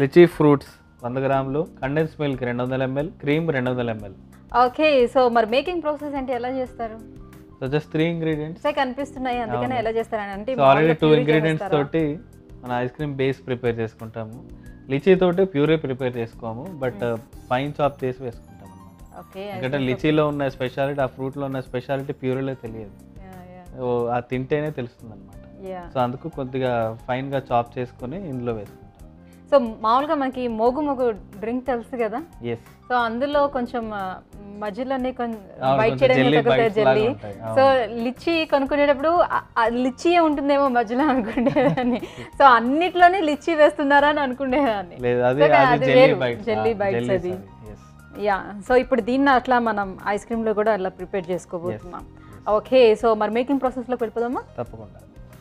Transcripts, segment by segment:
Lychee fruits వంద గ్రాములు condense milk రెండు వందల ఎంఎల్ క్రీమ్ రెండు వందల ఎంఎల్ ఓకే సో మరి మేకింగ్ ప్రాసెస్ అంటే ఎలా చేస్తారు సో జస్ట్ త్రీ ఇంగ్రీడియంట్స్ సే కనిపిస్తున్నాయి అందుకనే ఎలా చేస్తారని అంటే సో ఆల్రెడీ మామూలుగా టూ puree ఇంగ్రీడియంట్స్ చేస్తారా? తోటి మన ఐస్ క్రీమ్ బేస్ ప్రిపేర్ చేసుకుంటాము లిచీ తోటి ప్యూరే ప్రిపేర్ చేసుకోము బట్ ఫైన్ చాప్ చేసి వేసుకుంటాం అన్నమాట ఓకే ఎందుకంటే లిచీలో ఉన్న స్పెషాలిటీ ఆ ఫ్రూట్లో ఉన్న స్పెషాలిటీ ప్యూరేలో తెలియదు ఓ, ఆ తింటేనే తెలుస్తుంది అనమాట యా సో అందుకు కొద్దిగా ఫైన్గా చాప్ చేసుకొని ఇందులో వేసుకుంటాం సో మామూలుగా మనకి మోగు మోగు డ్రింక్ తెలుసు కదా ఎస్ సో అందులో కొంచెం ఆ, మధ్యలోనే కొంచెం అవును, బైట్ కొంచెం jelly చేయడానికి bites లాగా జెల్లీ ఉంటాయి, సో లిచ్చి కొనుక్కునేటప్పుడు ఆ- ఆ లిచ్చియే ఉంటుందేమో మధ్యలో అనుకునేదాన్ని సో అన్నిట్లోనే లిచ్చి వేస్తున్నారా అని అనుకునేదాన్ని లేదు అది So, అది అది జెల్లీ వేరు, బైట్స్ jelly bites అది. యా సో ఇప్పుడు దీన్ని అట్లా మనం ఐస్ క్రీమ్ లో కూడా అట్లా ప్రిపేర్ చేసుకోబోతున్నాం ఓకే సో మరి మేకింగ్ ప్రాసెస్ లోకి వెళ్ళిపోదామా తప్పకుండా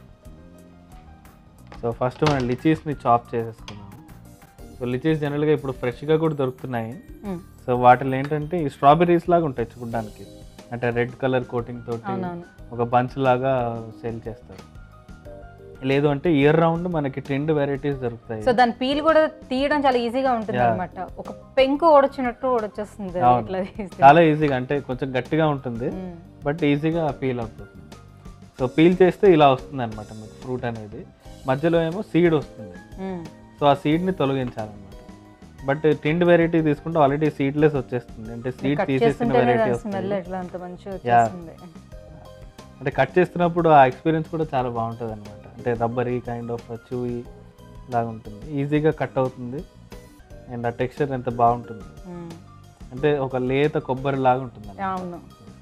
సో ఫస్ట్ మనం లిచీస్ని చాప్ చేసేసుకున్నాము సో లిచీస్ జనరల్గా ఇప్పుడు ఫ్రెష్గా కూడా దొరుకుతున్నాయి సో వాటిలో ఏంటంటే ఈ స్ట్రాబెర్రీస్ లాగా ఉంటాయి చూడడానికి అంటే రెడ్ కలర్ కోటింగ్ తోటి అవునవును ఒక బంచ్ లాగా సేల్ చేస్తారు లేదు అంటే ఇయర్ రౌండ్ మనకి ట్రెండ్ వెరైటీస్ దొరుకుతాయి సో దాని పీల్ కూడా తీయడం చాలా ఈజీగా ఉంటుంది Yeah. అనమాట ఒక పెంకు ఓడొచ్చినట్టు ఓడొచ్చేస్తుంది అవును. ఇట్లా తీస్తే. చాలా ఈజీగా అంటే కొంచెం గట్టిగా ఉంటుంది మ్మ్. బట్ ఈజీగా పీల్ అవుతుంది సో పీల్ చేస్తే ఇలా వస్తుంది అనమాట మీకు ఫ్రూట్ అనేది మధ్యలో ఏమో సీడ్ వస్తుంది మ్మ్. సో ఆ సీడ్ని తొలగించాలన్నమాట బట్ టిండ్ వెరైటీ తీసుకుంటే ఆల్రెడీ సీడ్లెస్ వచ్చేస్తుంది అంటే సీడ్ కట్ తీసేసిన చేస్తుంటేనే వెరైటీ దాని వస్తుంది స్మెల్ ఎట్లా అంత మంచిగా వచ్చేస్తుంది అంటే కట్ చేస్తున్నప్పుడు ఆ ఎక్స్పీరియన్స్ కూడా చాలా బాగుంటుంది అనమాట అంటే రబ్బరీ కైండ్ ఆఫ్ చూయి లాగా ఉంటుంది ఈజీగా కట్ అవుతుంది అండ్ ఆ టెక్స్చర్ ఎంత బాగుంటుంది మ్మ్. అంటే ఒక లేత కొబ్బరి లాగా ఉంటుంది అన్నమాట. అవును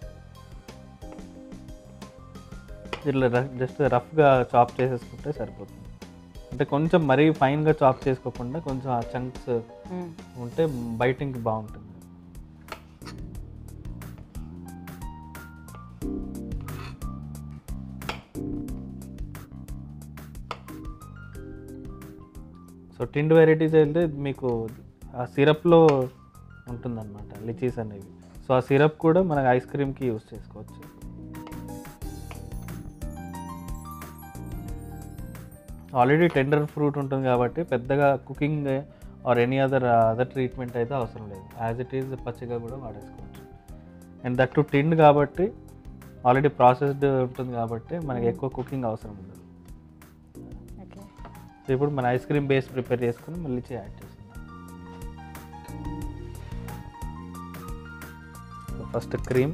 ఇట్లా జస్ట్ రఫ్గా చాప్ చేసేసుకుంటే సరిపోతుంది అంటే కొంచెం మరీ ఫైన్గా చాప్ చేసుకోకుండా కొంచెం ఆ చంక్స్ మ్మ్. ఉంటే బైటింగ్ బాగుంటుంది సో టిండ్ వెరైటీస్ అయితే మీకు ఆ సిరప్లో ఉంటుందన్నమాట లిచీస్ అనేవి సో ఆ సిరప్ కూడా మనకి ఐస్ క్రీమ్కి యూస్ చేసుకోవచ్చు ఆల్రెడీ టెండర్ ఫ్రూట్ ఉంటుంది కాబట్టి పెద్దగా cooking or any other other treatment అయితే అవసరం లేదు యాజ్ ఇట్ ఈజ్ పచ్చిగా కూడా వాడేసుకోవచ్చు అండ్ దట్ టు టిండ్ కాబట్టి ఆల్రెడీ ప్రాసెస్డ్ ఉంటుంది కాబట్టి మనకి ఎక్కువ కుకింగ్ అవసరం ఉండదు ఓకే సో ఇప్పుడు మన ఐస్ క్రీమ్ బేస్ ప్రిపేర్ చేసుకుని మళ్ళీ యాడ్ చేస్తున్నాం ఫస్ట్ క్రీమ్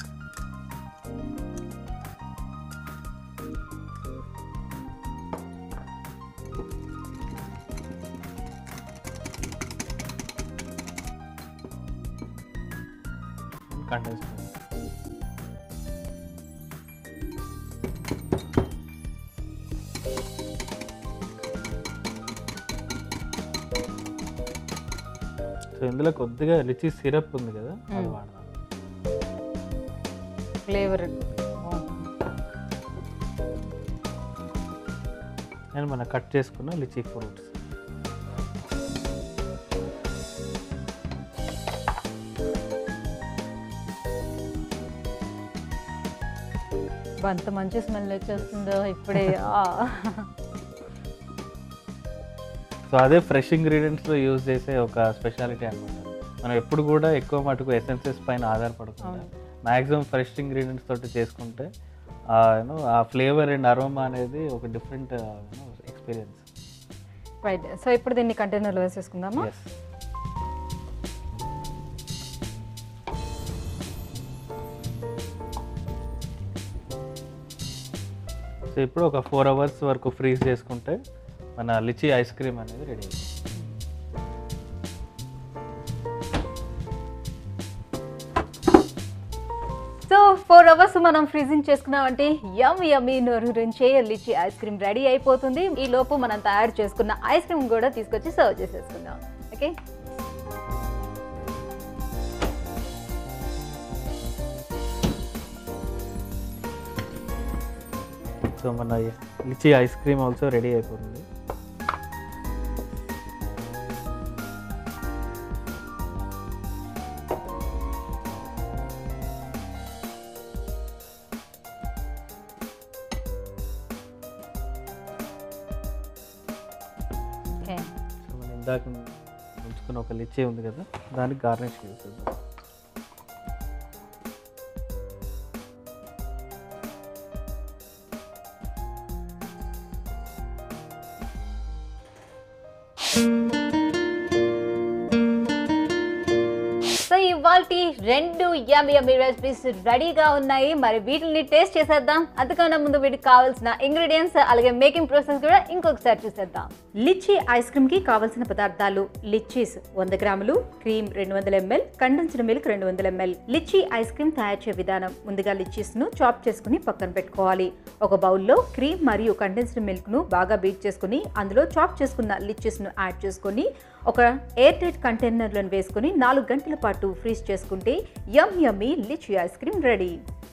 కండెన్స్ సో ఇందులో కొద్దిగా లిచీ సిరప్ ఉంది కదా అది Hmm. వాడదాం ఫ్లేవర్ నేను మనం కట్ చేసుకున్న లిచీ ఫ్రూట్స్ అంత మంచి స్మెల్ వచ్చేస్తుందో ఇప్పుడే ఆ. సో అదే ఫ్రెష్ ఇంగ్రీడియంట్స్లో యూజ్ చేసే ఒక స్పెషాలిటీ అనమాట మనం ఎప్పుడు కూడా ఎక్కువ మటుకు ఎసెన్సెస్ పైన ఆధారపడకుండా అవును. మ్యాక్సిమం ఫ్రెష్ ఇంగ్రీడియంట్స్ తోటి చేసుకుంటే యూనో ఆ ఫ్లేవర్ అండ్ అరోమా అనేది ఒక డిఫరెంట్ ఎక్స్పీరియన్స్ రైట్ సో ఇప్పుడు దీన్ని కంటైనర్లో వేసేసుకుందామా ఎస్ సో ఇప్పుడు ఒక ఫోర్ అవర్స్ వరకు ఫ్రీజ్ చేసుకుంటే మన లిచీ ఐస్ క్రీమ్ అనేది రెడీ అవుతుంది సో ఫోర్ అవర్స్ మనం ఫ్రీజింగ్ చేసుకున్నామంటే యమ్ యమ్మీ నోరూరించే లిచి ఐస్ క్రీమ్ రెడీ అయిపోతుంది ఈ లోపు మనం తయారు చేసుకున్న ఐస్ క్రీమ్ కూడా తీసుకొచ్చి సర్వ్ చేసేసుకుందాం ఓకే సో మన lychee ice cream also ready అయిపోతుంది ఓకే సో మనం ఇందాక ఉంచుకున్న ఒక లిచ్చే ఉంది కదా దానికి గార్నిష్ చేసేద్దాం సో ఇవాళ రెండు యమ్ యమ్మీ రెసిపీస్ రెడీగా ఉన్నాయి మరి వీటిని టేస్ట్ చేసేద్దాం అంతకన్నా ముందు వీటికి కావాల్సిన ఇంగ్రీడియంట్స్ అలాగే మేకింగ్ ప్రాసెస్ కూడా ఇంకొకసారి చూసేద్దాం లిచ్చీ ఐస్ క్రీమ్ కి కావాల్సిన పదార్థాలు లిచ్చీస్ వంద గ్రాములు క్రీమ్ రెండు వందల ఎంఎల్ కండెన్స్డ్ మిల్క్ రెండు వందల ఎంఎల్ లిచ్చీ ఐస్ క్రీమ్ తయారు చేసే విధానం ముందుగా లిచ్చీస్ ను చాప్ చేసుకుని పక్కన పెట్టుకోవాలి ఒక బౌల్లో క్రీమ్ మరియు కండెన్స్డ్ మిల్క్ ను బాగా బీట్ చేసుకుని అందులో చాప్ చేసుకున్న లిచ్చీస్ ను యాడ్ చేసుకొని ఒక ఎయిర్ టైట్ కంటైనర్లను వేసుకుని నాలుగు గంటల పాటు ఫ్రీజ్ చేసుకుంటే yum yummy lychee ice cream ready